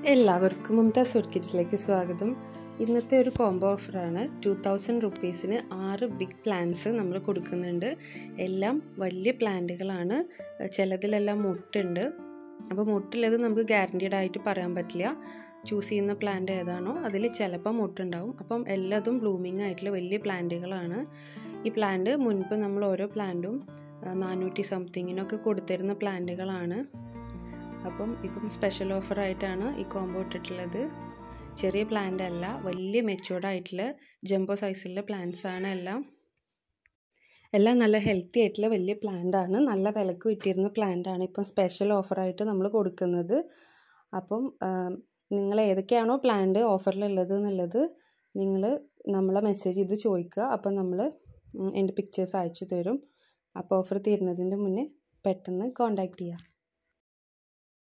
എല്ലാവർക്കും മുംതാസ് ഓർക്കിഡ്സിലേക്ക് സ്വാഗതം ഇന്നത്തെ ഒരു കോംബോ ഓഫറാണ് ടു തൗസൻഡ് റുപ്പീസിന് ആറ് ബിഗ് പ്ലാന്റ്സ് നമ്മൾ കൊടുക്കുന്നുണ്ട് എല്ലാം വലിയ പ്ലാന്റുകളാണ് ചിലതിലെല്ലാം മുട്ടുണ്ട് അപ്പോൾ മുട്ടുള്ളത് നമുക്ക് ഗ്യാരണ്ടീഡ് ആയിട്ട് പറയാൻ പറ്റില്ല ചൂസ് ചെയ്യുന്ന പ്ലാന്റ് ഏതാണോ അതിൽ ചിലപ്പോൾ മുട്ടുണ്ടാവും അപ്പം എല്ലാതും ബ്ലൂമിങ് ആയിട്ടുള്ള വലിയ പ്ലാന്റുകളാണ് ഈ പ്ലാന്റ് മുൻപ് നമ്മൾ ഓരോ പ്ലാന്റും നാനൂറ്റി സംതിങ്ങിനൊക്കെ കൊടുത്തിരുന്ന പ്ലാന്റുകളാണ് അപ്പം ഇപ്പം സ്പെഷ്യൽ ഓഫറായിട്ടാണ് ഈ കോംബോ ഇട്ടിട്ടുള്ളത് ചെറിയ പ്ലാന്റ് അല്ല വലിയ മെച്ചുവേർഡ് ആയിട്ടുള്ള ജംബോ സൈസിലുള്ള പ്ലാന്റ്സ് ആണ് എല്ലാം എല്ലാം നല്ല ഹെൽത്തി ആയിട്ടുള്ള വലിയ പ്ലാന്റ് ആണ് നല്ല വിലക്ക് വിറ്റിരുന്ന പ്ലാന്റ് ആണ് ഇപ്പം സ്പെഷ്യൽ ഓഫറായിട്ട് നമ്മൾ കൊടുക്കുന്നത് അപ്പം നിങ്ങൾ ഏതൊക്കെയാണോ പ്ലാന്റ് ഓഫറിലുള്ളത് എന്നുള്ളത് നിങ്ങൾ നമ്മളെ മെസ്സേജ് ചെയ്ത് ചോദിക്കുക അപ്പം നമ്മൾ എൻ്റെ പിക്ചേഴ്സ് അയച്ചു തരും അപ്പോൾ ഓഫർ തീരുന്നതിൻ്റെ മുന്നേ പെട്ടെന്ന് കോൺടാക്റ്റ് ചെയ്യുക